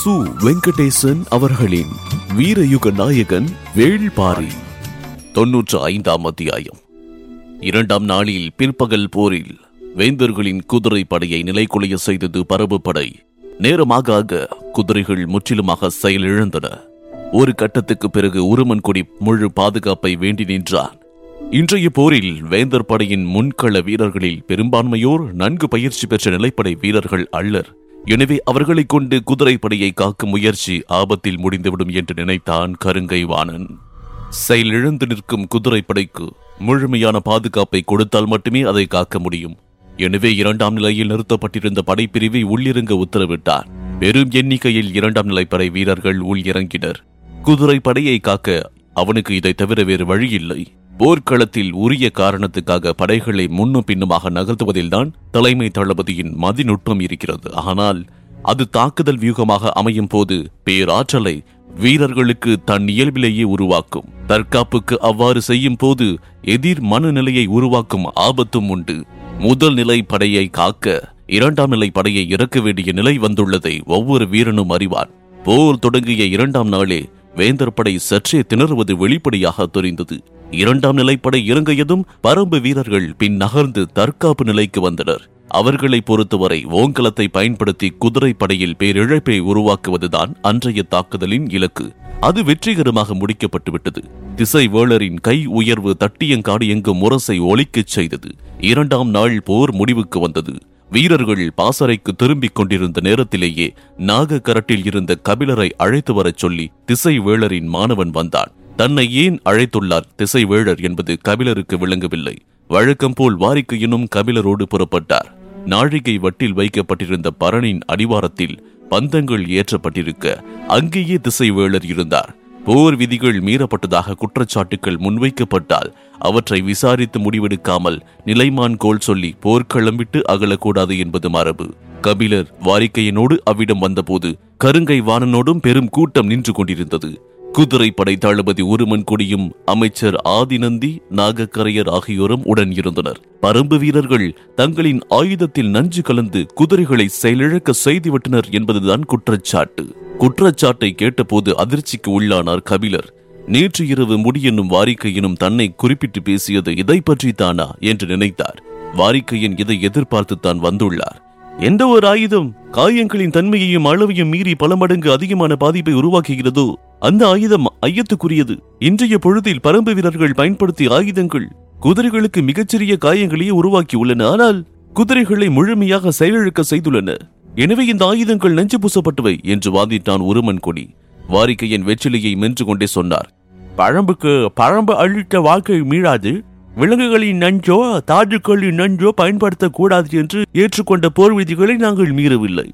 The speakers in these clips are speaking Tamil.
சு வெங்கடேசன் அவர்களின் வீரயுக நாயகன் வேள்பாரி தொன்னூற்று ஐந்தாம் அத்தியாயம் இரண்டாம் நாளில் பிற்பகல் போரில் வேந்தர்களின் குதிரை படையை நிலைக்குலைய செய்தது பரபு படை நேரமாக ஆக குதிரைகள் முற்றிலுமாக செயலிழந்தன ஒரு கட்டத்துக்கு பிறகு உருமன்குடி முழு பாதுகாப்பை வேண்டி நின்றான் இன்றைய போரில் வேந்தர் படையின் முன்கள வீரர்களில் பெரும்பான்மையோர் நன்கு பயிற்சி பெற்ற நிலைப்படை வீரர்கள் அல்லர் எனவே அவர்களைக் கொண்டு குதிரை படையை காக்கும் முயற்சி ஆபத்தில் முடிந்துவிடும் என்று நினைத்தான் கருங்கை வாணன் செயலிழந்து நிற்கும் குதிரை படைக்கு முழுமையான பாதுகாப்பை கொடுத்தால் மட்டுமே அதை காக்க முடியும் எனவே இரண்டாம் நிலையில் நிறுத்தப்பட்டிருந்த படைப்பிரிவை உள்ளிறங்க உத்தரவிட்டார் பெரும் எண்ணிக்கையில் இரண்டாம் நிலைப்படை வீரர்கள் உள் இறங்கினர் குதிரை படையை காக்க அவனுக்கு இதை தவிர வேறு வழியில்லை போர்க்களத்தில் உரிய காரணத்துக்காக படைகளை முன்னும் பின்னுமாக நகர்த்துவதில்தான் தலைமை தளபதியின் மதிநுட்பம் இருக்கிறது ஆனால் அது தாக்குதல் வியூகமாக அமையும் போது பேராற்றலை வீரர்களுக்கு தன் இயல்பிலேயே உருவாக்கும் தற்காப்புக்கு அவ்வாறு செய்யும் போது எதிர் மனநிலையை உருவாக்கும் ஆபத்தும் உண்டு முதல் நிலை படையை காக்க இரண்டாம் நிலை படையை இறக்க வேண்டிய நிலை வந்துள்ளதை ஒவ்வொரு வீரனும் அறிவான் போர் தொடங்கிய இரண்டாம் நாளே வேந்தர் படை சற்றே திணறுவது வெளிப்படையாக தெரிந்தது இரண்டாம் நிலைப்படை இறங்கியதும் பரம்பு வீரர்கள் பின் நகர்ந்து தற்காப்பு நிலைக்கு வந்தனர் அவர்களை பொறுத்தவரை ஓங்கலத்தை பயன்படுத்தி குதிரை படையில் பேரிழப்பை உருவாக்குவதுதான் அன்றைய தாக்குதலின் இலக்கு அது வெற்றிகரமாக முடிக்கப்பட்டுவிட்டது திசை வேளரின் கை உயர்வு தட்டியங்காடு எங்கும் முரசை ஒலிக்கச் செய்தது இரண்டாம் நாள் போர் முடிவுக்கு வந்தது வீரர்கள் பாசறைக்கு திரும்பிக் கொண்டிருந்த நேரத்திலேயே நாகக்கரட்டில் இருந்த கபிலரை அழைத்து வரச் சொல்லி திசை வேளரின் மாணவன் வந்தான் தன்னை ஏன் அழைத்துள்ளார் திசை வேளர் என்பது கபிலருக்கு விளங்கவில்லை வழக்கம் போல் வாரிக்கையினும் கபிலரோடு புறப்பட்டார் நாழிகை வட்டில் வைக்கப்பட்டிருந்த பரணின் அடிவாரத்தில் பந்தங்கள் ஏற்றப்பட்டிருக்க அங்கேயே திசைவேளர் இருந்தார் போர் விதிகள் மீறப்பட்டதாக குற்றச்சாட்டுகள் முன்வைக்கப்பட்டால் அவற்றை விசாரித்து முடிவெடுக்காமல் நிலைமான் கோல் சொல்லி போர்க்களம் விட்டு அகலக்கூடாது என்பது மரபு கபிலர் வாரிக்கையனோடு அவ்விடம் வந்தபோது கருங்கை வாணனோடும் பெரும் கூட்டம் நின்று கொண்டிருந்தது குதிரை படை தளபதி உருமன் கொடியும் அமைச்சர் ஆதிநந்தி நாகக்கரையர் ஆகியோரும் உடன் இருந்தனர் பரம்பு வீரர்கள் தங்களின் ஆயுதத்தில் நஞ்சு கலந்து குதிரைகளை செயலிழக்க செய்துவிட்டனர் என்பதுதான் குற்றச்சாட்டு குற்றச்சாட்டை கேட்டபோது அதிர்ச்சிக்கு உள்ளானார் கபிலர் நேற்று இரவு முடியென்னும் வாரிக்கையனும் தன்னை குறிப்பிட்டு பேசியது இதை பற்றி தானா என்று நினைத்தார் வாரிக்கையன் இதை எதிர்பார்த்து தான் வந்துள்ளார் எந்த ஒரு ஆயுதம் காயங்களின் தன்மையையும் அளவையும் மீறி பல மடங்கு அதிகமான பாதிப்பை உருவாக்குகிறதோ அந்த ஆயுதம் ஐயத்துக்குரியது இன்றைய பொழுதில் பரம்பு வீரர்கள் பயன்படுத்திய ஆயுதங்கள் குதிரைகளுக்கு மிகச்சிறிய காயங்களையே உருவாக்கியுள்ளன ஆனால் குதிரைகளை முழுமையாக செயலிழக்க செய்துள்ளன எனவே இந்த ஆயுதங்கள் நஞ்சு பூசப்பட்டவை என்று வாதிட்டான் உருமன் கொடி வாரிக்கையின் வெற்றிலையை மென்று கொண்டே சொன்னார் பழம்புக்கு பழம்பு அழித்த வாக்கை மீளாது விலங்குகளின் நஞ்சோ தாதுக்களின் நஞ்சோ பயன்படுத்தக்கூடாது என்று ஏற்றுக்கொண்ட போர் விதிகளை நாங்கள் மீறவில்லை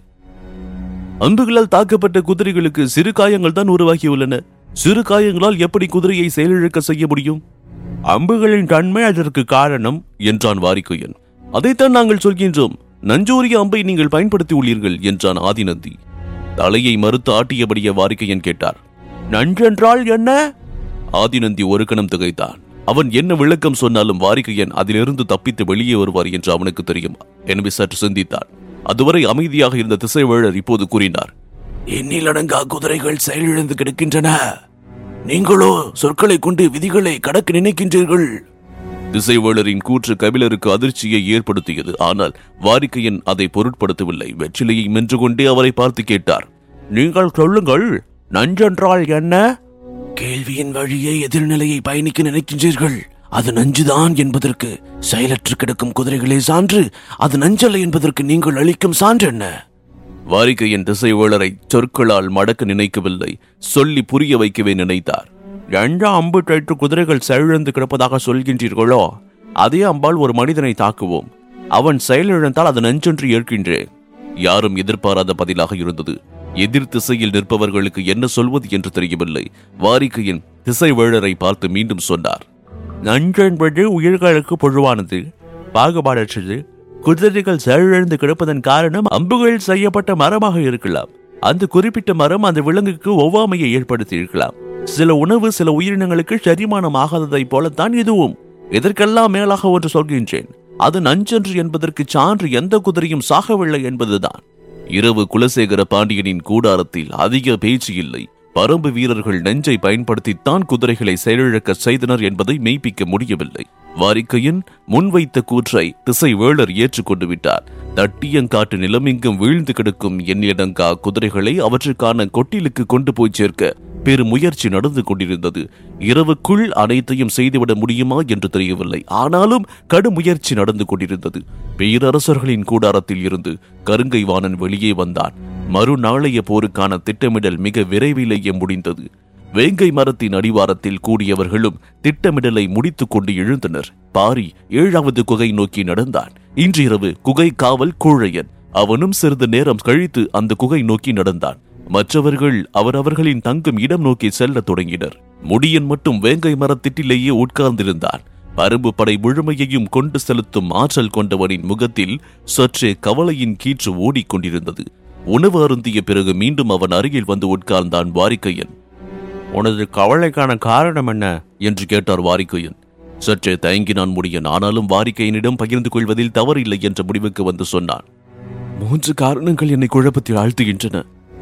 அம்புகளால் தாக்கப்பட்ட குதிரைகளுக்கு சிறு காயங்கள் தான் உருவாகியுள்ளன சிறு காயங்களால் எப்படி குதிரையை செயலிழக்க செய்ய முடியும் அம்புகளின் தன்மை அதற்கு காரணம் என்றான் வாரிக்கையன் அதைத்தான் நாங்கள் சொல்கின்றோம் நஞ்சூரிய அம்பை நீங்கள் பயன்படுத்தி உள்ளீர்கள் என்றான் ஆதிநந்தி தலையை மறுத்து ஆட்டியபடிய வாரிக்கையன் கேட்டார் நன்றென்றால் என்ன ஆதிநந்தி ஒரு கணம் திகைத்தான் அவன் என்ன விளக்கம் சொன்னாலும் வாரிக்கையன் அதிலிருந்து தப்பித்து வெளியே வருவார் என்று அவனுக்கு தெரியும் எனவே சற்று சிந்தித்தான் அதுவரை அமைதியாக இருந்த திசைவேழர் இப்போது கூறினார் எண்ணிலடங்கா குதிரைகள் செயலிழந்து கிடக்கின்றன நீங்களோ சொற்களை கொண்டு விதிகளை கடக்க நினைக்கின்றீர்கள் திசைவேளரின் கூற்று கபிலருக்கு அதிர்ச்சியை ஏற்படுத்தியது ஆனால் வாரிக்கையன் அதை பொருட்படுத்தவில்லை வெற்றிலையை மென்று கொண்டே அவரை பார்த்து கேட்டார் நீங்கள் சொல்லுங்கள் நஞ்சென்றால் என்ன கேள்வியின் வழியே எதிர்நிலையை பயணிக்க நினைக்கின்றீர்கள் அது நஞ்சுதான் என்பதற்கு செயலற்று கிடக்கும் குதிரைகளே சான்று அது நஞ்சல்ல என்பதற்கு நீங்கள் அளிக்கும் சான்று என்ன வாரிக்கையின் திசைவேளரை சொற்களால் மடக்க நினைக்கவில்லை சொல்லி புரிய வைக்கவே நினைத்தார் எந்த அம்பு தைத்து குதிரைகள் செயலிழந்து கிடப்பதாக சொல்கின்றீர்களோ அதே அம்பால் ஒரு மனிதனை தாக்குவோம் அவன் செயலிழந்தால் அது நஞ்சென்று ஏற்கின்றேன் யாரும் எதிர்பாராத பதிலாக இருந்தது எதிர் திசையில் நிற்பவர்களுக்கு என்ன சொல்வது என்று தெரியவில்லை வாரிக்கையின் திசைவேழரை பார்த்து மீண்டும் சொன்னார் நஞ்சு என்பது உயிர்களுக்கு பொதுவானது பாகுபாடற்றது குதிரைகள் செயலிழந்து கிடப்பதன் காரணம் அம்புகள் செய்யப்பட்ட மரமாக இருக்கலாம் அந்த குறிப்பிட்ட மரம் அந்த விலங்குக்கு ஒவ்வாமையை ஏற்படுத்தி இருக்கலாம் சில உணவு சில உயிரினங்களுக்கு செரிமானம் ஆகாததைப் போலத்தான் இதுவும் இதற்கெல்லாம் மேலாக ஒன்று சொல்கின்றேன் அது நஞ்சென்று என்பதற்கு சான்று எந்த குதிரையும் சாகவில்லை என்பதுதான் இரவு குலசேகர பாண்டியனின் கூடாரத்தில் அதிக பேச்சு இல்லை பரம்பு வீரர்கள் நெஞ்சை பயன்படுத்தித்தான் குதிரைகளை செயலிழக்க செய்தனர் என்பதை மெய்ப்பிக்க முடியவில்லை வாரிக்கையன் முன்வைத்த கூற்றை திசை வேளர் ஏற்றுக்கொண்டு விட்டார் தட்டியங்காட்டு நிலமெங்கும் வீழ்ந்து கிடக்கும் எண்ணியடங்கா குதிரைகளை அவற்றுக்கான கொட்டிலுக்கு கொண்டு போய் சேர்க்க பெரும் முயற்சி நடந்து கொண்டிருந்தது இரவுக்குள் அனைத்தையும் செய்துவிட முடியுமா என்று தெரியவில்லை ஆனாலும் கடும் முயற்சி நடந்து கொண்டிருந்தது பேரரசர்களின் கூடாரத்தில் இருந்து கருங்கை வாணன் வெளியே வந்தான் மறுநாளைய போருக்கான திட்டமிடல் மிக விரைவிலேயே முடிந்தது வேங்கை மரத்தின் அடிவாரத்தில் கூடியவர்களும் திட்டமிடலை முடித்துக் கொண்டு எழுந்தனர் பாரி ஏழாவது குகை நோக்கி நடந்தான் இன்றிரவு குகை காவல் கூழையன் அவனும் சிறிது நேரம் கழித்து அந்த குகை நோக்கி நடந்தான் மற்றவர்கள் அவரவர்களின் தங்கும் இடம் நோக்கி செல்லத் தொடங்கினர் முடியன் மட்டும் வேங்கை மரத்திட்டிலேயே உட்கார்ந்திருந்தான் பரும்பு படை முழுமையையும் கொண்டு செலுத்தும் ஆற்றல் கொண்டவனின் முகத்தில் சற்றே கவலையின் கீற்று ஓடிக்கொண்டிருந்தது உணவு அருந்திய பிறகு மீண்டும் அவன் அருகில் வந்து உட்கார்ந்தான் வாரிக்கையன் உனது கவலைக்கான காரணம் என்ன என்று கேட்டார் வாரிக்கையன் சற்றே தயங்கினான் முடியன் ஆனாலும் வாரிக்கையனிடம் பகிர்ந்து கொள்வதில் தவறில்லை என்ற முடிவுக்கு வந்து சொன்னான் மூன்று காரணங்கள் என்னை குழப்பத்தில் ஆழ்த்துகின்றன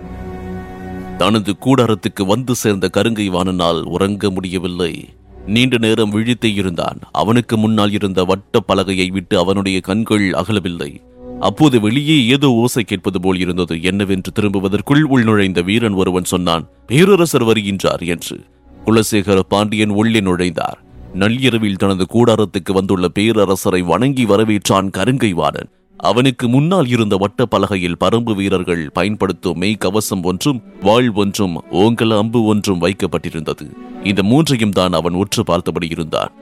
தனது கூடாரத்துக்கு வந்து சேர்ந்த கருங்கை வாணனால் உறங்க முடியவில்லை நீண்ட நேரம் விழித்தே இருந்தான் அவனுக்கு முன்னால் இருந்த வட்ட பலகையை விட்டு அவனுடைய கண்கள் அகலவில்லை அப்போது வெளியே ஏதோ ஓசை கேட்பது போல் இருந்தது என்னவென்று திரும்புவதற்குள் உள்நுழைந்த வீரன் ஒருவன் சொன்னான் பேரரசர் வருகின்றார் என்று குலசேகர பாண்டியன் உள்ளே நுழைந்தார் நள்ளிரவில் தனது கூடாரத்துக்கு வந்துள்ள பேரரசரை வணங்கி வரவேற்றான் கருங்கைவாணன் அவனுக்கு முன்னால் இருந்த வட்ட பலகையில் பரம்பு வீரர்கள் பயன்படுத்தும் மெய் கவசம் ஒன்றும் வாழ் ஒன்றும் ஓங்கல அம்பு ஒன்றும் வைக்கப்பட்டிருந்தது இந்த மூன்றையும் தான் அவன் உற்று பார்த்தபடி இருந்தான்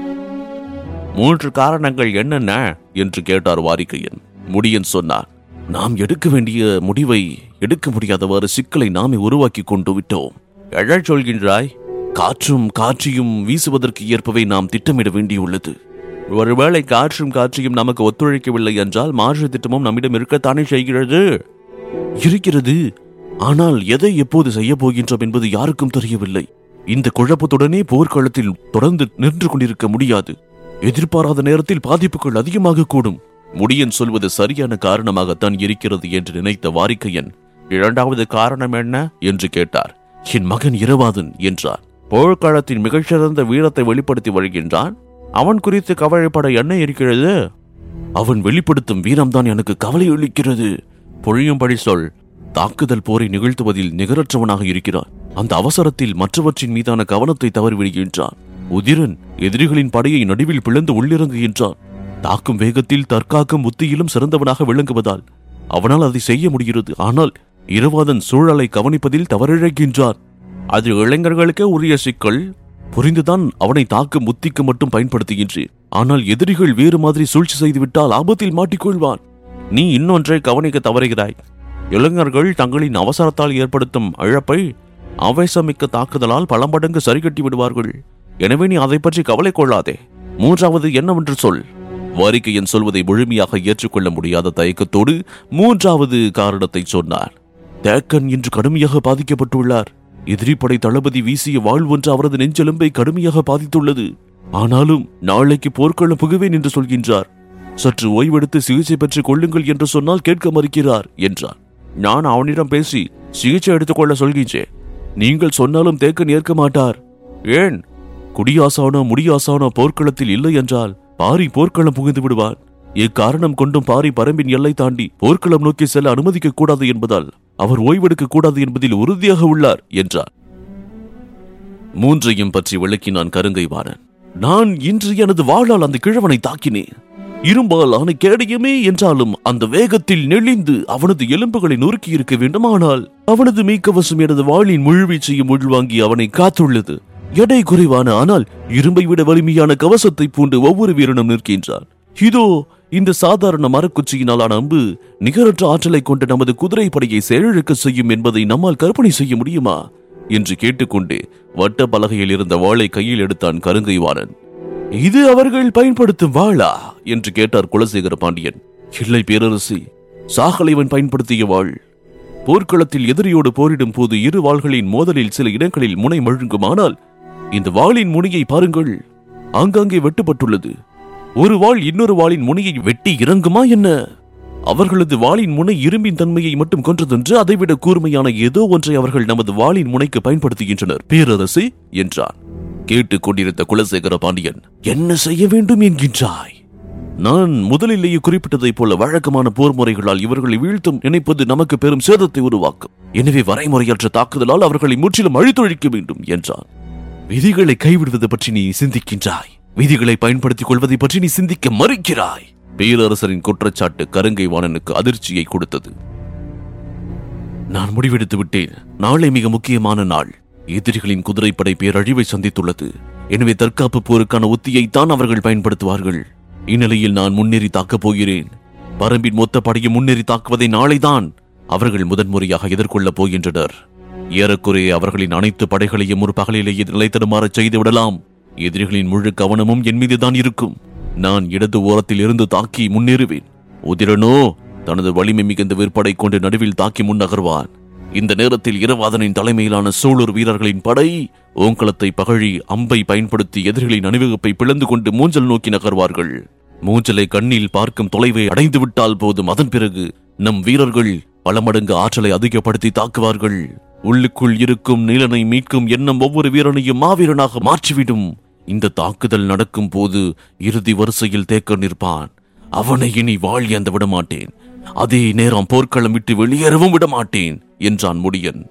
மூன்று காரணங்கள் என்னென்ன என்று கேட்டார் வாரிக்கையன் முடியன் சொன்னார் நாம் எடுக்க வேண்டிய முடிவை எடுக்க முடியாதவாறு சிக்கலை நாமே உருவாக்கி கொண்டு விட்டோம் எழச் சொல்கின்றாய் காற்றும் காற்றியும் வீசுவதற்கு ஏற்பவே நாம் திட்டமிட வேண்டியுள்ளது ஒருவேளை காற்றும் காற்றியும் நமக்கு ஒத்துழைக்கவில்லை என்றால் மாற்று திட்டமும் நம்மிடம் இருக்கத்தானே செய்கிறது இருக்கிறது ஆனால் எதை எப்போது செய்ய போகின்றோம் என்பது யாருக்கும் தெரியவில்லை இந்த குழப்பத்துடனே போர்க்களத்தில் தொடர்ந்து நின்று கொண்டிருக்க முடியாது எதிர்பாராத நேரத்தில் பாதிப்புகள் அதிகமாக கூடும் முடியன் சொல்வது சரியான காரணமாகத்தான் இருக்கிறது என்று நினைத்த வாரிக்கையன் இரண்டாவது காரணம் என்ன என்று கேட்டார் என் மகன் இரவாதன் என்றார் போர்க்களத்தின் மிகச்சிறந்த வீரத்தை வெளிப்படுத்தி வருகின்றான் அவன் குறித்து கவலைப்பட என்ன இருக்கிறது அவன் வெளிப்படுத்தும் வீரம்தான் எனக்கு கவலை அளிக்கிறது பொழியும்படி சொல் தாக்குதல் போரை நிகழ்த்துவதில் நிகரற்றவனாக இருக்கிறான் அந்த அவசரத்தில் மற்றவற்றின் மீதான கவனத்தை தவறிவிடுகின்றான் உதிரன் எதிரிகளின் படையை நடுவில் பிளந்து உள்ளிறங்குகின்றான் தாக்கும் வேகத்தில் தற்காக்கும் உத்தியிலும் சிறந்தவனாக விளங்குவதால் அவனால் அதை செய்ய முடிகிறது ஆனால் இரவாதன் சூழலை கவனிப்பதில் தவறிழைக்கின்றான் அது இளைஞர்களுக்கே உரிய சிக்கல் புரிந்துதான் அவனை தாக்கும் உத்திக்கு மட்டும் பயன்படுத்துகின்றேன் ஆனால் எதிரிகள் வேறு மாதிரி சூழ்ச்சி செய்துவிட்டால் ஆபத்தில் மாட்டிக்கொள்வான் நீ இன்னொன்றை கவனிக்க தவறுகிறாய் இளைஞர்கள் தங்களின் அவசரத்தால் ஏற்படுத்தும் இழப்பை ஆவேசமிக்க தாக்குதலால் பல மடங்கு சரிகட்டி விடுவார்கள் எனவே நீ அதை பற்றி கவலை கொள்ளாதே மூன்றாவது என்னவென்று சொல் வாரிக்கையன் சொல்வதை முழுமையாக ஏற்றுக்கொள்ள முடியாத தயக்கத்தோடு மூன்றாவது காரணத்தை சொன்னார் தேக்கன் இன்று கடுமையாக பாதிக்கப்பட்டுள்ளார் எதிரிப்படை தளபதி வீசிய வாழ் ஒன்று அவரது நெஞ்செலும்பை கடுமையாக பாதித்துள்ளது ஆனாலும் நாளைக்கு போர்க்களம் புகுவேன் என்று சொல்கின்றார் சற்று ஓய்வெடுத்து சிகிச்சை பெற்றுக் கொள்ளுங்கள் என்று சொன்னால் கேட்க மறுக்கிறார் என்றார் நான் அவனிடம் பேசி சிகிச்சை எடுத்துக்கொள்ள சொல்கின்றேன் நீங்கள் சொன்னாலும் தேக்கன் ஏற்க மாட்டார் ஏன் குடியாசானோ முடியாசானோ போர்க்களத்தில் இல்லை என்றால் பாரி போர்க்களம் புகுந்து விடுவான் இக்காரணம் கொண்டும் பாரி பரம்பின் எல்லை தாண்டி போர்க்களம் நோக்கி செல்ல அனுமதிக்க கூடாது என்பதால் அவர் ஓய்வெடுக்க கூடாது என்பதில் உறுதியாக உள்ளார் என்றார் மூன்றையும் பற்றி விளக்கினான் கருங்கைவாணன் நான் இன்று எனது வாளால் அந்த கிழவனை தாக்கினேன் இரும்பால் ஆன கேடயமே என்றாலும் அந்த வேகத்தில் நெளிந்து அவனது எலும்புகளை நொறுக்கி இருக்க வேண்டுமானால் அவனது மெய்க்கவசம் எனது வாளின் முழுவீச்சையும் உள்வாங்கி அவனை காத்துள்ளது எடை குறைவான ஆனால் இரும்பை விட வலிமையான கவசத்தை பூண்டு ஒவ்வொரு வீரனும் நிற்கின்றான் இதோ இந்த சாதாரண மரக்குச்சியினாலான அம்பு நிகரற்ற ஆற்றலை கொண்ட நமது குதிரை படையை செயலிழக்க செய்யும் என்பதை நம்மால் கற்பனை செய்ய முடியுமா என்று கேட்டுக்கொண்டு வட்ட பலகையில் இருந்த வாளை கையில் எடுத்தான் கருங்கைவாணன் இது அவர்கள் பயன்படுத்தும் வாளா என்று கேட்டார் குலசேகர பாண்டியன் இல்லை பேரரசி சாகலைவன் பயன்படுத்திய வாள் போர்க்களத்தில் எதிரியோடு போரிடும் போது இரு வாள்களின் மோதலில் சில இடங்களில் முனை மழுங்குமானால் இந்த வாளின் முனையை பாருங்கள் ஆங்காங்கே வெட்டுப்பட்டுள்ளது ஒரு வாள் இன்னொரு வாளின் முனையை வெட்டி இறங்குமா என்ன அவர்களது வாளின் முனை இரும்பின் தன்மையை மட்டும் கொன்றதென்று அதைவிட கூர்மையான ஏதோ ஒன்றை அவர்கள் நமது வாளின் முனைக்கு பயன்படுத்துகின்றனர் பேரரசே என்றான் கேட்டுக் கொண்டிருந்த குலசேகர பாண்டியன் என்ன செய்ய வேண்டும் என்கின்றாய் நான் முதலிலேயே குறிப்பிட்டதைப் போல வழக்கமான போர் முறைகளால் இவர்களை வீழ்த்தும் நினைப்பது நமக்கு பெரும் சேதத்தை உருவாக்கும் எனவே வரைமுறையற்ற தாக்குதலால் அவர்களை முற்றிலும் அழித்தொழிக்க வேண்டும் என்றான் விதிகளை கைவிடுவது பற்றி நீ சிந்திக்கின்றாய் விதிகளை பயன்படுத்திக் கொள்வதை பற்றி நீ சிந்திக்க மறுக்கிறாய் பேரரசரின் குற்றச்சாட்டு கருங்கை வாணனுக்கு அதிர்ச்சியை கொடுத்தது நான் முடிவெடுத்து விட்டேன் நாளை மிக முக்கியமான நாள் எதிரிகளின் குதிரைப்படை பேரழிவை சந்தித்துள்ளது எனவே தற்காப்பு போருக்கான உத்தியை தான் அவர்கள் பயன்படுத்துவார்கள் இந்நிலையில் நான் முன்னேறி தாக்கப் போகிறேன் பரம்பின் மொத்த படையை முன்னேறி தாக்குவதை நாளைதான் அவர்கள் முதன்முறையாக எதிர்கொள்ளப் போகின்றனர் ஏறக்குறைய அவர்களின் அனைத்து படைகளையும் ஒரு பகலிலேயே நிலைத்தடுமாறச் செய்து விடலாம் எதிரிகளின் முழு கவனமும் என் மீதுதான் இருக்கும் நான் இடது ஓரத்தில் இருந்து தாக்கி முன்னேறுவேன் உதிரனோ தனது வலிமை மிகுந்த விற்படை கொண்டு நடுவில் தாக்கி முன்னகர்வான் இந்த நேரத்தில் இரவாதனின் தலைமையிலான சூழூர் வீரர்களின் படை ஓங்கலத்தை பகழி அம்பை பயன்படுத்தி எதிரிகளின் அணிவகுப்பை பிளந்து கொண்டு மூஞ்சல் நோக்கி நகர்வார்கள் மூஞ்சலை கண்ணில் பார்க்கும் தொலைவை அடைந்து விட்டால் போதும் அதன் பிறகு நம் வீரர்கள் பல மடங்கு ஆற்றலை அதிகப்படுத்தி தாக்குவார்கள் உள்ளுக்குள் இருக்கும் நீலனை மீட்கும் எண்ணம் ஒவ்வொரு வீரனையும் மாவீரனாக மாற்றிவிடும் இந்த தாக்குதல் நடக்கும் போது இறுதி வரிசையில் தேக்க நிற்பான் அவனை இனி வாழ் எந்த விடமாட்டேன் அதே நேரம் போர்க்களம் விட்டு வெளியேறவும் விடமாட்டேன் என்றான் முடியன்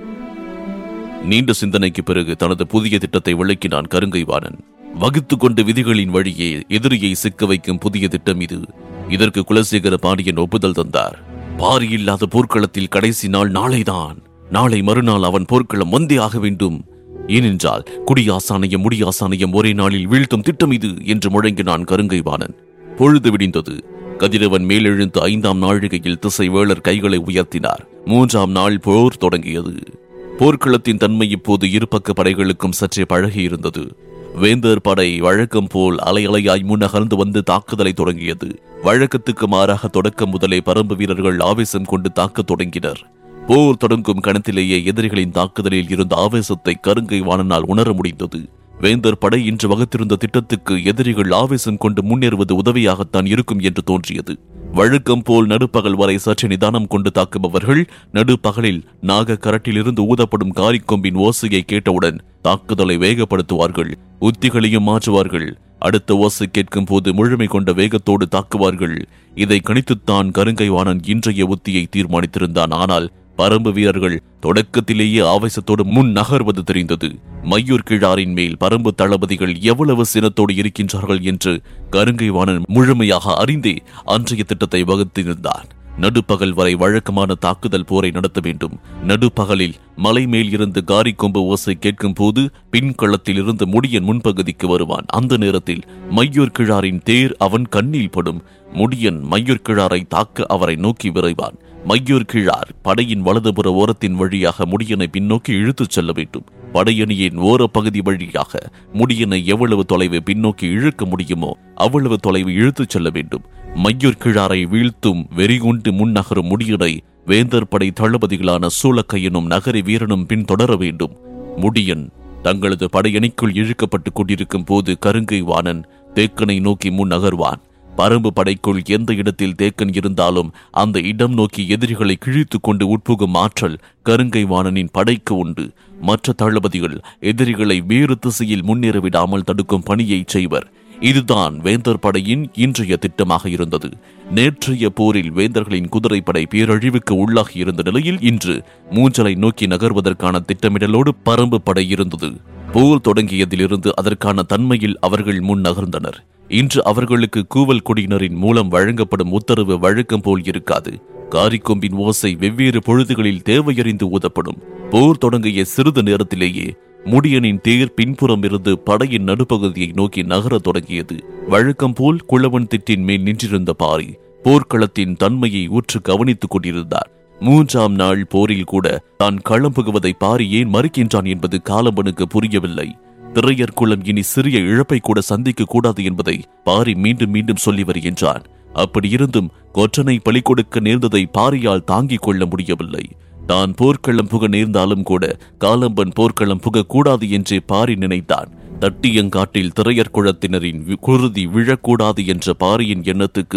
நீண்ட சிந்தனைக்கு பிறகு தனது புதிய திட்டத்தை விளக்கினான் கருங்கைவாணன் வகுத்துக் கொண்ட விதிகளின் வழியே எதிரியை சிக்க வைக்கும் புதிய திட்டம் இது இதற்கு குலசேகர பாண்டியன் ஒப்புதல் தந்தார் பாரி இல்லாத போர்க்களத்தில் கடைசி நாள் நாளைதான் நாளை மறுநாள் அவன் போர்க்களம் வந்தே ஆக வேண்டும் ஏனென்றால் குடியாசானையும் முடியாசானையும் ஒரே நாளில் வீழ்த்தும் திட்டம் இது என்று முழங்கினான் கருங்கைவாணன் பொழுது விடிந்தது கதிரவன் மேலெழுந்து ஐந்தாம் நாழிகையில் திசை வேளர் கைகளை உயர்த்தினார் மூன்றாம் நாள் போர் தொடங்கியது போர்க்களத்தின் தன்மை இப்போது இருபக்க படைகளுக்கும் சற்றே பழகியிருந்தது வேந்தர் படை வழக்கம் போல் அலை அலையாய் முன்னகர்ந்து வந்து தாக்குதலை தொடங்கியது வழக்கத்துக்கு மாறாக தொடக்கம் முதலே பரம்பு வீரர்கள் ஆவேசம் கொண்டு தாக்கத் தொடங்கினர் போர் தொடங்கும் கணத்திலேயே எதிரிகளின் தாக்குதலில் இருந்த ஆவேசத்தை கருங்கை வாணனால் உணர முடிந்தது வேந்தர் படை இன்று வகுத்திருந்த திட்டத்துக்கு எதிரிகள் ஆவேசம் கொண்டு முன்னேறுவது உதவியாகத்தான் இருக்கும் என்று தோன்றியது வழக்கம் போல் நடுப்பகல் வரை சற்று நிதானம் கொண்டு தாக்குபவர்கள் நடுப்பகலில் நாக கரட்டிலிருந்து ஊதப்படும் காரிக்கொம்பின் ஓசையை கேட்டவுடன் தாக்குதலை வேகப்படுத்துவார்கள் உத்திகளையும் மாற்றுவார்கள் அடுத்த ஓசை கேட்கும் போது முழுமை கொண்ட வேகத்தோடு தாக்குவார்கள் இதை கணித்துத்தான் கருங்கைவாணன் இன்றைய உத்தியை தீர்மானித்திருந்தான் ஆனால் பரம்பு வீரர்கள் தொடக்கத்திலேயே ஆவேசத்தோடு முன் நகர்வது தெரிந்தது மையூர் கிழாரின் மேல் பரம்பு தளபதிகள் எவ்வளவு சினத்தோடு இருக்கின்றார்கள் என்று கருங்கைவாணன் முழுமையாக அறிந்தே அன்றைய திட்டத்தை வகுத்திருந்தான் நடுப்பகல் வரை வழக்கமான தாக்குதல் போரை நடத்த வேண்டும் நடுப்பகலில் மலை மேல் இருந்து காரி கொம்பு ஓசை கேட்கும் போது பின்களத்தில் இருந்து முடியன் முன்பகுதிக்கு வருவான் அந்த நேரத்தில் மையூர் கிழாரின் தேர் அவன் கண்ணில் படும் முடியன் மையூர் கிழாரை தாக்க அவரை நோக்கி விரைவான் மையூர் கிழார் படையின் வலதுபுற ஓரத்தின் வழியாக முடியனை பின்னோக்கி இழுத்துச் செல்ல வேண்டும் படையணியின் ஓரப்பகுதி வழியாக முடியனை எவ்வளவு தொலைவு பின்னோக்கி இழுக்க முடியுமோ அவ்வளவு தொலைவு இழுத்துச் செல்ல வேண்டும் மையூர் கிழாரை வீழ்த்தும் வெறிகுண்டு முன்னகரும் முடியனை வேந்தர் படை தளபதிகளான சூளக்கையனும் நகரி வீரனும் பின்தொடர வேண்டும் முடியன் தங்களது படையணிக்குள் இழுக்கப்பட்டுக் கொண்டிருக்கும் போது கருங்கை வாணன் தேக்கனை நோக்கி முன் நகர்வான் பரம்பு படைக்குள் எந்த இடத்தில் தேக்கன் இருந்தாலும் அந்த இடம் நோக்கி எதிரிகளை கிழித்துக் கொண்டு உட்புகும் ஆற்றல் கருங்கை வாணனின் படைக்கு உண்டு மற்ற தளபதிகள் எதிரிகளை வேறு திசையில் முன்னேற விடாமல் தடுக்கும் பணியை செய்வர் இதுதான் வேந்தர் படையின் இன்றைய திட்டமாக இருந்தது நேற்றைய போரில் வேந்தர்களின் குதிரைப்படை பேரழிவுக்கு உள்ளாகி இருந்த நிலையில் இன்று மூஞ்சலை நோக்கி நகர்வதற்கான திட்டமிடலோடு பரம்பு படை இருந்தது போர் தொடங்கியதிலிருந்து அதற்கான தன்மையில் அவர்கள் முன் நகர்ந்தனர் இன்று அவர்களுக்கு கூவல் குடியினரின் மூலம் வழங்கப்படும் உத்தரவு வழக்கம் போல் இருக்காது காரிக்கொம்பின் ஓசை வெவ்வேறு பொழுதுகளில் தேவையறிந்து ஊதப்படும் போர் தொடங்கிய சிறிது நேரத்திலேயே முடியனின் தேர் பின்புறம் இருந்து படையின் நடுப்பகுதியை நோக்கி நகரத் தொடங்கியது வழக்கம் போல் குளவன் திட்டின் மேல் நின்றிருந்த பாரி போர்க்களத்தின் தன்மையை உற்று கவனித்துக் கொண்டிருந்தார் மூன்றாம் நாள் போரில் கூட தான் களம்புகுவதை பாரி ஏன் மறுக்கின்றான் என்பது காலம்பனுக்கு புரியவில்லை திரையர் குலம் இனி சிறிய இழப்பை கூட சந்திக்க கூடாது என்பதை பாரி மீண்டும் மீண்டும் சொல்லி வருகின்றான் அப்படியிருந்தும் கொற்றனை பலி கொடுக்க நேர்ந்ததை பாரியால் தாங்கிக் கொள்ள முடியவில்லை தான் போர்க்களம் புக நேர்ந்தாலும் கூட காலம்பன் போர்க்களம் புக கூடாது என்றே பாரி நினைத்தான் தட்டியங்காட்டில் திரையர் குளத்தினரின் வி- குருதி விழக்கூடாது என்ற பாரியின் எண்ணத்துக்கு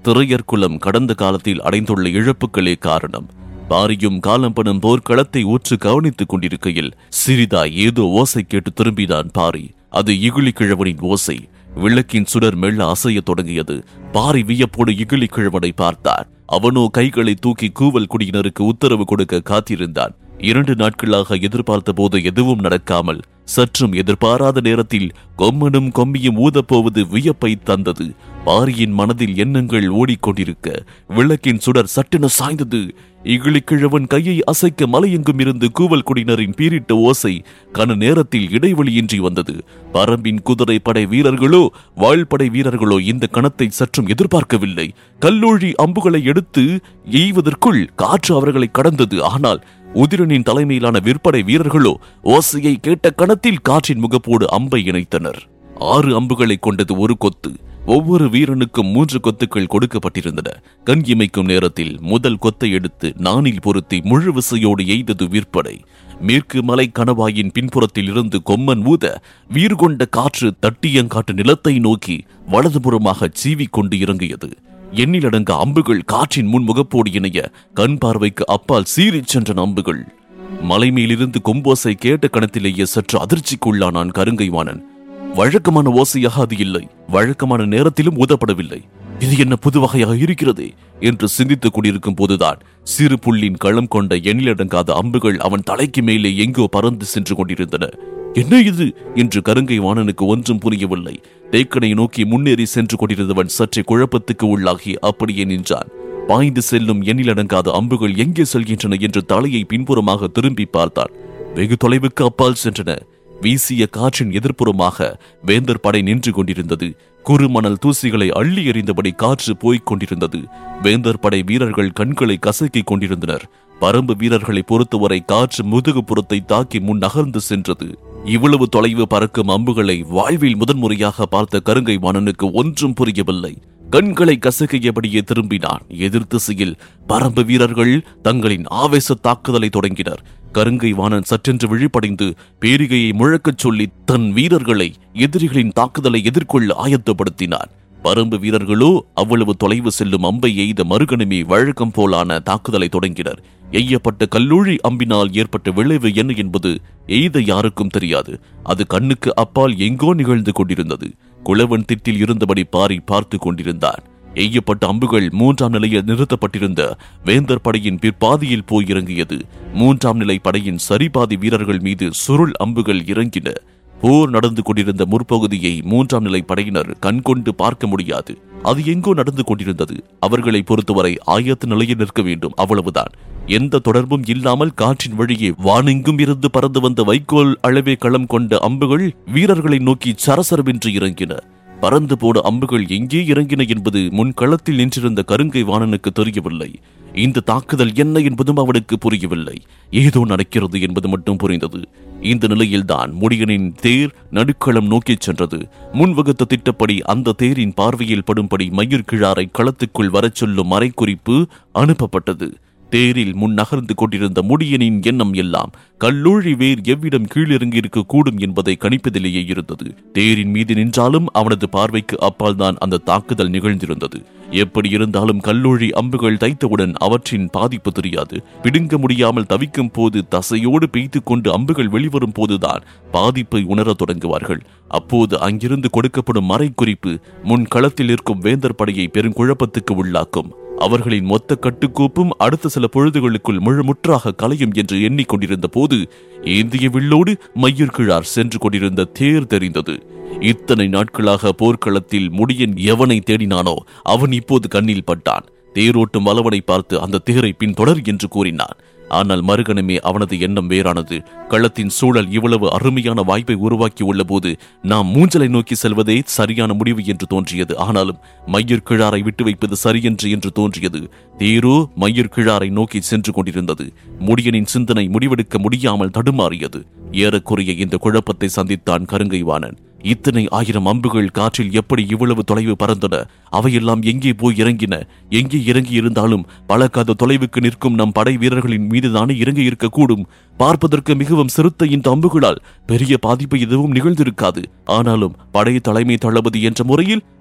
திரையர்குலம் கடந்த காலத்தில் அடைந்துள்ள இழப்புகளே காரணம் பாரியும் காலம்பனும் போர்க்களத்தை ஊற்று கவனித்துக் கொண்டிருக்கையில் சிறிதாய் ஏதோ ஓசை கேட்டு திரும்பினான் பாரி அது இகுலி கிழவனின் ஓசை விளக்கின் சுடர் மெல்ல அசையத் தொடங்கியது பாரி வியப்போடு இகிலி கிழவனை பார்த்தார் அவனோ கைகளை தூக்கி கூவல் குடியினருக்கு உத்தரவு கொடுக்க காத்திருந்தான் இரண்டு நாட்களாக எதிர்பார்த்த போது எதுவும் நடக்காமல் சற்றும் எதிர்பாராத நேரத்தில் கொம்மனும் கொம்மியும் ஊதப்போவது வியப்பை தந்தது பாரியின் மனதில் எண்ணங்கள் ஓடிக்கொண்டிருக்க விளக்கின் சுடர் சட்டென சாய்ந்தது இகிழிக்கிழவன் கையை அசைக்க மலையெங்கும் இருந்து கூவல் குடியினரின் பீரிட்ட ஓசை கன நேரத்தில் இடைவெளியின்றி வந்தது பரம்பின் குதிரை படை வீரர்களோ வாழ்படை வீரர்களோ இந்த கணத்தை சற்றும் எதிர்பார்க்கவில்லை கல்லூழி அம்புகளை எடுத்து எய்வதற்குள் காற்று அவர்களை கடந்தது ஆனால் உதிரனின் தலைமையிலான விற்படை வீரர்களோ ஓசையை கேட்ட கணத்தில் காற்றின் முகப்போடு அம்பை இணைத்தனர் ஆறு அம்புகளை கொண்டது ஒரு கொத்து ஒவ்வொரு வீரனுக்கும் மூன்று கொத்துக்கள் கொடுக்கப்பட்டிருந்தன கண் இமைக்கும் நேரத்தில் முதல் கொத்தை எடுத்து நாணில் பொருத்தி முழு விசையோடு எய்தது விற்படை மேற்கு மலை கணவாயின் பின்புறத்தில் இருந்து கொம்மன் ஊத வீறு கொண்ட காற்று தட்டியங்காட்டு நிலத்தை நோக்கி வலதுபுறமாக சீவிக் கொண்டு இறங்கியது எண்ணிலடங்க அம்புகள் காற்றின் முன் முகப்போடு இணைய கண் பார்வைக்கு அப்பால் சீறிச் சென்றன அம்புகள் மலை மேலிருந்து கொம்போசை கேட்ட கணத்திலேயே சற்று அதிர்ச்சிக்குள்ளானான் கருங்கைவாணன் வழக்கமான ஓசையாக அது இல்லை வழக்கமான நேரத்திலும் ஊதப்படவில்லை இது என்ன புது வகையாக இருக்கிறதே என்று சிந்தித்துக் கொண்டிருக்கும் போதுதான் சிறு புள்ளின் களம் கொண்ட எண்ணிலடங்காத அம்புகள் அவன் தலைக்கு மேலே எங்கோ பறந்து சென்று கொண்டிருந்தன என்ன இது என்று கருங்கை வாணனுக்கு ஒன்றும் புரியவில்லை தேக்கனை நோக்கி முன்னேறி சென்று கொண்டிருந்தவன் சற்றே குழப்பத்துக்கு உள்ளாகி அப்படியே நின்றான் பாய்ந்து செல்லும் எண்ணிலடங்காத அம்புகள் எங்கே செல்கின்றன என்று தலையை பின்புறமாக திரும்பி பார்த்தான் வெகு தொலைவுக்கு அப்பால் சென்றன வீசிய காற்றின் எதிர்ப்புறமாக வேந்தர் படை நின்று கொண்டிருந்தது குறுமணல் தூசிகளை அள்ளி எறிந்தபடி காற்று போய்க் கொண்டிருந்தது வேந்தர் படை வீரர்கள் கண்களை கசக்கிக் கொண்டிருந்தனர் பரம்பு வீரர்களை பொறுத்தவரை காற்று முதுகுப்புறத்தை தாக்கி முன் நகர்ந்து சென்றது இவ்வளவு தொலைவு பறக்கும் அம்புகளை வாழ்வில் முதன்முறையாக பார்த்த கருங்கை வாணனுக்கு ஒன்றும் புரியவில்லை கண்களை கசக்கியபடியே திரும்பினான் எதிர் திசையில் பரம்பு வீரர்கள் தங்களின் ஆவேச தாக்குதலை தொடங்கினர் கருங்கை வாணன் சற்றென்று விழிப்படைந்து பேரிகையை முழக்கச் சொல்லி தன் வீரர்களை எதிரிகளின் தாக்குதலை எதிர்கொள்ள ஆயத்தப்படுத்தினான் பரம்பு வீரர்களோ அவ்வளவு தொலைவு செல்லும் அம்பை எய்த மறுகணமே வழக்கம் போலான தாக்குதலை தொடங்கினர் எய்யப்பட்ட கல்லூழி அம்பினால் ஏற்பட்ட விளைவு என்ன என்பது எய்த யாருக்கும் தெரியாது அது கண்ணுக்கு அப்பால் எங்கோ நிகழ்ந்து கொண்டிருந்தது குளவன் திட்டில் இருந்தபடி பாரி பார்த்து கொண்டிருந்தான் எய்யப்பட்ட அம்புகள் மூன்றாம் நிலையில் நிறுத்தப்பட்டிருந்த வேந்தர் படையின் பிற்பாதியில் போய் இறங்கியது மூன்றாம் நிலை படையின் சரிபாதி வீரர்கள் மீது சுருள் அம்புகள் இறங்கின போர் நடந்து கொண்டிருந்த முற்பகுதியை மூன்றாம் நிலை படையினர் கண்கொண்டு பார்க்க முடியாது அது எங்கோ நடந்து கொண்டிருந்தது அவர்களை பொறுத்தவரை ஆயத்த நிலையில் நிற்க வேண்டும் அவ்வளவுதான் எந்த தொடர்பும் இல்லாமல் காற்றின் வழியே வானெங்கும் இருந்து பறந்து வந்த வைக்கோல் அளவே களம் கொண்ட அம்புகள் வீரர்களை நோக்கி சரசரவென்று இறங்கின பறந்து போன அம்புகள் எங்கே இறங்கின என்பது முன் களத்தில் நின்றிருந்த கருங்கை வாணனுக்கு தெரியவில்லை இந்த தாக்குதல் என்ன என்பதும் அவனுக்கு புரியவில்லை ஏதோ நடக்கிறது என்பது மட்டும் புரிந்தது இந்த நிலையில்தான் முடியனின் தேர் நடுக்களம் நோக்கிச் சென்றது முன்வகுத்த திட்டப்படி அந்த தேரின் பார்வையில் படும்படி மயிர் கிழாரை களத்துக்குள் வரச் சொல்லும் மறைக்குறிப்பு அனுப்பப்பட்டது தேரில் முன் நகர்ந்து கொண்டிருந்த முடியனின் எண்ணம் எல்லாம் கல்லூழி வேர் எவ்விடம் கீழிறங்கி இருக்க கூடும் என்பதை கணிப்பதிலேயே இருந்தது தேரின் மீது நின்றாலும் அவனது பார்வைக்கு அப்பால் தான் அந்த தாக்குதல் நிகழ்ந்திருந்தது எப்படி இருந்தாலும் கல்லூழி அம்புகள் தைத்தவுடன் அவற்றின் பாதிப்பு தெரியாது பிடுங்க முடியாமல் தவிக்கும் போது தசையோடு பெய்து கொண்டு அம்புகள் வெளிவரும் போதுதான் பாதிப்பை உணரத் தொடங்குவார்கள் அப்போது அங்கிருந்து கொடுக்கப்படும் மறைக்குறிப்பு முன் களத்தில் இருக்கும் வேந்தர் படையை பெருங்குழப்பத்துக்கு உள்ளாக்கும் அவர்களின் மொத்த கட்டுக்கோப்பும் அடுத்த சில பொழுதுகளுக்குள் முழுமுற்றாக கலையும் என்று எண்ணிக்கொண்டிருந்த போது ஏந்திய வில்லோடு மையர்கிழார் சென்று கொண்டிருந்த தேர் தெரிந்தது இத்தனை நாட்களாக போர்க்களத்தில் முடியன் எவனை தேடினானோ அவன் இப்போது கண்ணில் பட்டான் தேரோட்டும் வலவனை பார்த்து அந்த தேரை பின்தொடர் என்று கூறினான் ஆனால் மறுகணமே அவனது எண்ணம் வேறானது களத்தின் சூழல் இவ்வளவு அருமையான வாய்ப்பை உருவாக்கி உள்ள போது நாம் மூஞ்சலை நோக்கி செல்வதே சரியான முடிவு என்று தோன்றியது ஆனாலும் மையர் கிழாரை விட்டு வைப்பது சரியென்று என்று தோன்றியது தேரோ மையர் கிழாரை நோக்கி சென்று கொண்டிருந்தது முடியனின் சிந்தனை முடிவெடுக்க முடியாமல் தடுமாறியது ஏறக்குறைய இந்த குழப்பத்தை சந்தித்தான் கருங்கைவாணன் இத்தனை ஆயிரம் அம்புகள் காற்றில் எப்படி இவ்வளவு தொலைவு பறந்தன அவையெல்லாம் எங்கே போய் இறங்கின எங்கே இறங்கி இருந்தாலும் பல காத தொலைவுக்கு நிற்கும் நம் படை வீரர்களின் மீதுதானே இறங்கி இருக்கக்கூடும் பார்ப்பதற்கு மிகவும் சிறுத்த இந்த அம்புகளால் பெரிய பாதிப்பு எதுவும் நிகழ்ந்திருக்காது ஆனாலும் படை தலைமை தளபதி என்ற முறையில்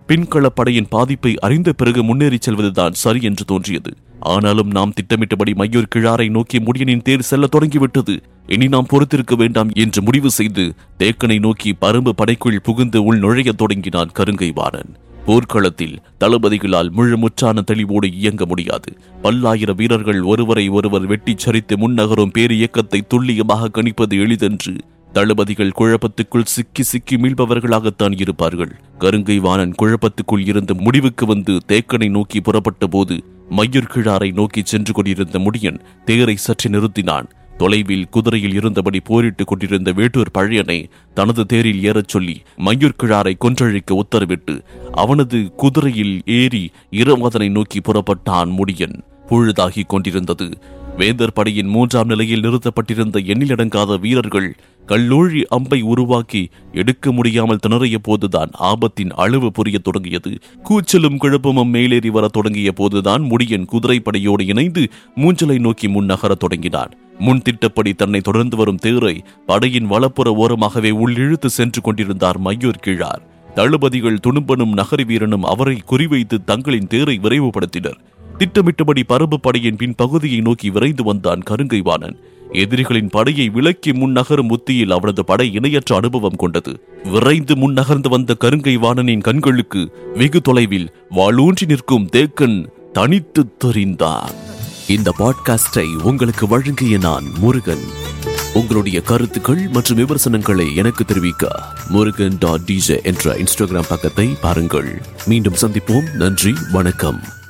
பின்களப்படையின் பாதிப்பை அறிந்த பிறகு முன்னேறிச் செல்வதுதான் சரி என்று தோன்றியது ஆனாலும் நாம் திட்டமிட்டபடி மையூர் கிழாரை நோக்கி முடியனின் தேர் செல்ல தொடங்கிவிட்டது இனி நாம் பொறுத்திருக்க வேண்டாம் என்று முடிவு செய்து தேக்கனை நோக்கி பரும்பு படைக்குள் புகுந்து உள் நுழையத் தொடங்கினான் கருங்கை வாணன் போர்க்களத்தில் தளபதிகளால் முழு முற்றான தெளிவோடு இயங்க முடியாது பல்லாயிர வீரர்கள் ஒருவரை ஒருவர் வெட்டிச் சரித்து முன்னகரும் பேரியக்கத்தை துல்லியமாக கணிப்பது எளிதென்று தளபதிகள் குழப்பத்துக்குள் சிக்கி சிக்கி மீள்பவர்களாகத்தான் இருப்பார்கள் கருங்கை வாணன் குழப்பத்துக்குள் இருந்து முடிவுக்கு வந்து தேக்கனை நோக்கி புறப்பட்ட போது மையூர் கிழாரை நோக்கி சென்று கொண்டிருந்த முடியன் தேரை சற்று நிறுத்தினான் தொலைவில் குதிரையில் இருந்தபடி போரிட்டுக் கொண்டிருந்த வேட்டூர் பழையனை தனது தேரில் ஏறச் சொல்லி மையூர் கிழாரை கொன்றழிக்க உத்தரவிட்டு அவனது குதிரையில் ஏறி இரவதனை நோக்கி புறப்பட்டான் முடியன் பொழுதாகிக் கொண்டிருந்தது வேந்தர் படையின் மூன்றாம் நிலையில் நிறுத்தப்பட்டிருந்த எண்ணிலடங்காத வீரர்கள் கல்லூழி அம்பை உருவாக்கி எடுக்க முடியாமல் திணறிய போதுதான் ஆபத்தின் அளவு புரியத் தொடங்கியது கூச்சலும் குழப்பமும் மேலேறி வரத் தொடங்கிய போதுதான் முடியன் குதிரைப்படையோடு இணைந்து மூஞ்சலை நோக்கி முன்னகரத் தொடங்கினான் முன் திட்டப்படி தன்னை தொடர்ந்து வரும் தேரை படையின் வலப்புற ஓரமாகவே உள்ளிழுத்து சென்று கொண்டிருந்தார் மையூர் கிழார் தளபதிகள் துணும்பனும் நகரி வீரனும் அவரை குறிவைத்து தங்களின் தேரை விரைவுபடுத்தினர் திட்டமிட்டபடி பரம்பு படையின் பின் பகுதியை நோக்கி விரைந்து வந்தான் கருங்கைவாணன் எதிரிகளின் படையை விலக்கி முன்னகரும் உத்தியில் அவனது படை இணையற்ற அனுபவம் கொண்டது விரைந்து முன்னகர்ந்து வந்த கருங்கை வாணனின் கண்களுக்கு வெகு தொலைவில் வாளூன்றி நிற்கும் தேக்கன் தனித்து தெரிந்தான் இந்த பாட்காஸ்டை உங்களுக்கு வழங்கிய நான் முருகன் உங்களுடைய கருத்துக்கள் மற்றும் விமர்சனங்களை எனக்கு தெரிவிக்க முருகன் டாட் டிஜே என்ற இன்ஸ்டாகிராம் பக்கத்தை பாருங்கள் மீண்டும் சந்திப்போம் நன்றி வணக்கம்